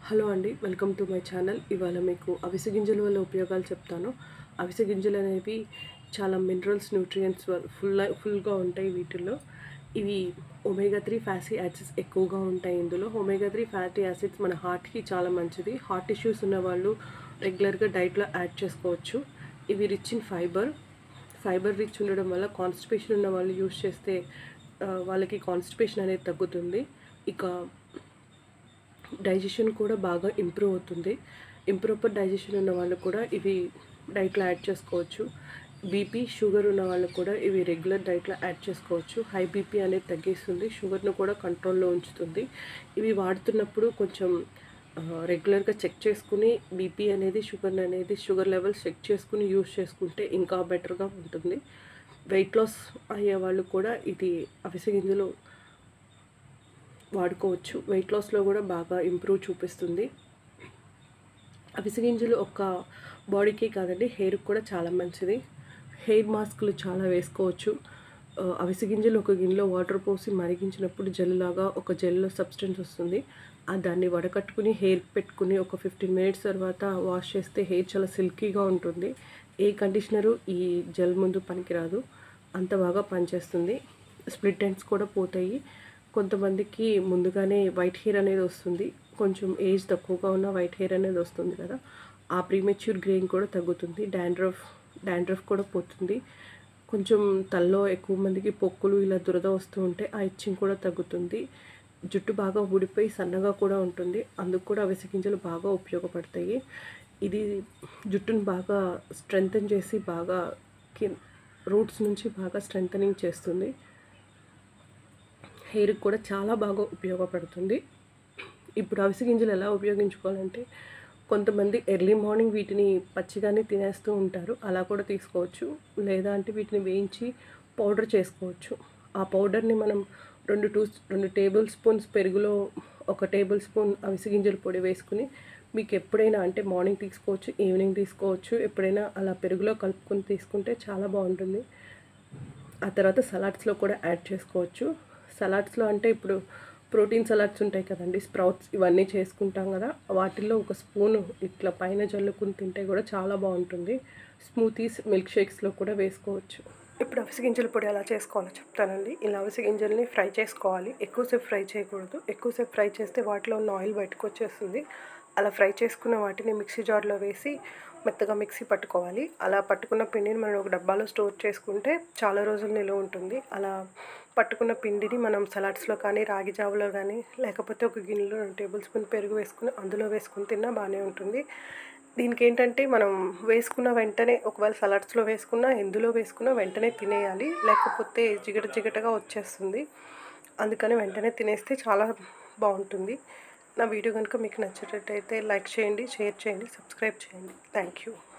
hello అండి welcome to my channel ఇవాళ మీకు అవిసె గింజల వల్ల ఉపయోగాలు చెప్తాను అవిసె గింజలు అనేవి చాలా మినరల్స్ న్యూట్రియంట్స్ ఫుల్ ఫుల్గా ఉంటాయి వీటిల్లో ఇవి ఒమేగా త్రీ ఫ్యాటీ యాసిడ్స్ ఎక్కువగా ఉంటాయి ఇందులో ఒమేగా త్రీ ఫ్యాటీ యాసిడ్స్ మన హార్ట్కి చాలా మంచిది హార్ట్ ఇష్యూస్ ఉన్న వాళ్ళు రెగ్యులర్గా డైట్లో యాడ్ చేసుకోవచ్చు ఇవి rich in fibre fibre rich ఉండడం వల్ల కాన్స్టిపేషన్ ఉన్న వాళ్ళు యూస్ చేస్తే ఆ, వాళ్ళకి కాన్స్టిపేషన్ అనేది తగ్గుతుంది ఇక డైజెషన్ కూడా బాగా ఇంప్రూవ్ అవుతుంది ఇంప్రూపర్ డైజెషన్ ఉన్న వాళ్ళు కూడా ఇవి డైట్లో యాడ్ చేసుకోవచ్చు బీపీ షుగర్ ఉన్న వాళ్ళు కూడా ఇవి రెగ్యులర్ డైట్లో యాడ్ చేసుకోవచ్చు హై బీపీ అనేది తగ్గిస్తుంది షుగర్ను కూడా కంట్రోల్లో ఉంచుతుంది ఇవి వాడుతున్నప్పుడు కొంచెం రెగ్యులర్గా చెక్ చేసుకుని బీపీ అనేది షుగర్ అనేది షుగర్ లెవెల్స్ చెక్ చేసుకుని యూస్ చేసుకుంటే ఇంకా బెటర్గా ఉంటుంది వెయిట్ లాస్ అయ్యే వాళ్ళు కూడా ఇది అవిసె గింజలు వాడుకోవచ్చు వెయిట్ లాస్లో కూడా బాగా ఇంప్రూవ్ చూపిస్తుంది అవిసె గింజలు ఒక బాడీకి కాదండి హెయిర్కి కూడా చాలా మంచిది హెయిర్ మాస్క్లు చాలా వేసుకోవచ్చు ఆ, అవిసె గింజలు ఒక గిన్నెలో వాటర్ పోసి మరిగించినప్పుడు జెల్ లాగా ఒక జెల్లో సబ్స్టెన్స్ వస్తుంది ఆ దాన్ని వడకట్టుకుని హెయిర్ పెట్టుకుని ఒక ఫిఫ్టీన్ మినిట్స్ తర్వాత వాష్ చేస్తే హెయిర్ చాలా సిల్కీగా ఉంటుంది ఏ కండిషనరు ఈ జెల్ ముందు పనికిరాదు అంత బాగా పనిచేస్తుంది స్ప్లిట్ ఎండ్స్ కూడా పోతాయి కొంతమందికి ముందుగానే వైట్ హెయిర్ అనేది వస్తుంది కొంచెం ఏజ్ తక్కువగా ఉన్న వైట్ హెయిర్ అనేది వస్తుంది కదా ఆ ప్రీమెచ్యూర్ గ్రేయింగ్ కూడా తగ్గుతుంది డాండ్రఫ్ డాండ్రఫ్ కూడా పోతుంది కొంచెం తల్లో ఎక్కువ మందికి పొక్కులు ఇలా దురద వస్తూ ఉంటే ఆ ఇచ్చింగ్ కూడా తగ్గుతుంది జుట్టు బాగా ఊడిపోయి సన్నగా కూడా ఉంటుంది అందుకు కూడా అవిసె గింజలు బాగా ఉపయోగపడతాయి ఇది జుట్టును బాగా స్ట్రెంగ్తన్ చేసి బాగా రూట్స్ నుంచి బాగా స్ట్రెంగ్ చేస్తుంది హెయిర్కి కూడా చాలా బాగా ఉపయోగపడుతుంది ఇప్పుడు అవిసె గింజలు ఎలా ఉపయోగించుకోవాలంటే కొంతమంది ఎర్లీ మార్నింగ్ వీటిని పచ్చిగానే తినేస్తూ ఉంటారు అలా కూడా తీసుకోవచ్చు లేదా అంటే వీటిని వేయించి పౌడర్ చేసుకోవచ్చు ఆ పౌడర్ని మనం రెండు టూ రెండు టేబుల్ స్పూన్స్ పెరుగులో ఒక టేబుల్ స్పూన్ అవిసె గింజల పొడి వేసుకుని మీకు ఎప్పుడైనా అంటే మార్నింగ్ తీసుకోవచ్చు ఈవినింగ్ తీసుకోవచ్చు ఎప్పుడైనా అలా పెరుగులో కలుపుకొని తీసుకుంటే చాలా బాగుంటుంది ఆ తర్వాత సలాడ్స్లో కూడా యాడ్ చేసుకోవచ్చు సలాడ్స్లో అంటే ఇప్పుడు ప్రోటీన్ సలాడ్స్ ఉంటాయి కదండి స్ప్రౌట్స్ ఇవన్నీ చేసుకుంటాం కదా వాటిల్లో ఒక స్పూన్ ఇట్లా పైన జల్లుకుని తింటే కూడా చాలా బాగుంటుంది స్మూతీస్ మిల్క్ షేక్స్లో కూడా వేసుకోవచ్చు ఇప్పుడు అవిసె గింజల పొడి ఎలా చేసుకోవాలో చెప్తానండి ఇలా అవిసె గింజల్ని ఫ్రై చేసుకోవాలి ఎక్కువసేపు ఫ్రై చేయకూడదు ఎక్కువసేపు ఫ్రై చేస్తే వాటిలో ఉన్న ఆయిల్ బయటకు వచ్చేస్తుంది అలా ఫ్రై చేసుకున్న వాటిని మిక్సీ జార్లో వేసి మెత్తగా మిక్సీ పట్టుకోవాలి అలా పట్టుకున్న పిండిని మనం ఒక డబ్బాలో స్టోర్ చేసుకుంటే చాలా రోజులు నిల్వ ఉంటుంది అలా పట్టుకున్న పిండిని మనం సలాడ్స్లో కానీ రాగి జావలో కానీ లేకపోతే ఒక గిన్నెలో రెండు టేబుల్ స్పూన్ పెరుగు వేసుకుని అందులో వేసుకుని తిన్నా బాగానే ఉంటుంది దీనికి ఏంటంటే మనం వేసుకున్న వెంటనే ఒకవేళ సలాడ్స్లో వేసుకున్నా ఎందులో వేసుకున్నా వెంటనే తినేయాలి లేకపోతే జిగట జిగటగా వచ్చేస్తుంది అందుకని వెంటనే తినేస్తే చాలా బాగుంటుంది నా వీడియో కనుక మీకు నచ్చేటట్టయితే లైక్ చేయండి షేర్ చేయండి సబ్స్క్రైబ్ చేయండి థ్యాంక్ యూ